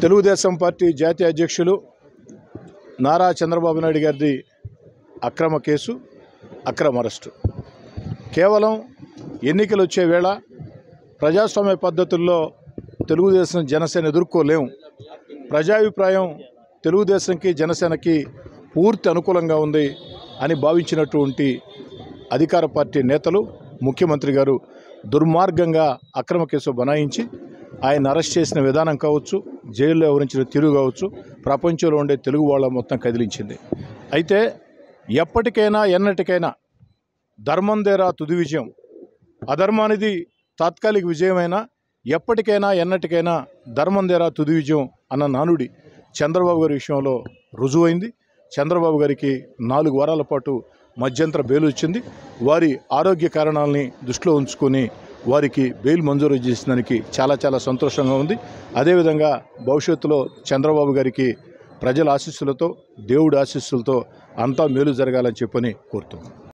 Telugu Desam party జాతీయ అధ్యక్షులు నారా చంద్రబాబు నాయుడు గారిది అక్రమ కేసు అక్రమ అరెస్టు కేవలం ఎన్నికలు వచ్చే వేళ ప్రజాస్వామ్య పద్ధతుల్లో తెలుగుదేశం జనసేన ఎదుర్కోలేం ప్రజాభిప్రాయం తెలుగుదేశంకి జనసేనకి పూర్తి అనుకూలంగా ఉంది అని భావించినటువంటి అధికార పార్టీ నేతలు ముఖ్యమంత్రి గారు దుర్మార్గంగా అక్రమ కేసు బనాయించి ఆయన అరెస్ట్ చేసిన విధానం కావచ్చు జైల్లో వివరించిన తీరు కావచ్చు ప్రపంచంలో ఉండే తెలుగు వాళ్ళ మొత్తం కదిలించింది అయితే ఎప్పటికైనా ఎన్నటికైనా ధర్మం దేరా తుది విజయం అధర్మానిది తాత్కాలిక విజయమైనా ఎప్పటికైనా ఎన్నటికైనా ధర్మం దేరా తుది విజయం అన్న నానుడి చంద్రబాబు గారి విషయంలో రుజువైంది చంద్రబాబు గారికి నాలుగు వారాల పాటు మధ్యంతర బెయిల్ వచ్చింది వారి ఆరోగ్య కారణాలని దృష్టిలో ఉంచుకొని వారికి బెయిల్ మంజూరు చేసినందుకు చాలా చాలా సంతోషంగా ఉంది అదేవిధంగా భవిష్యత్తులో చంద్రబాబు గారికి ప్రజల ఆశీస్సులతో దేవుడి ఆశీస్సులతో అంతా మేలు జరగాలని చెప్పని కోరుతున్నాను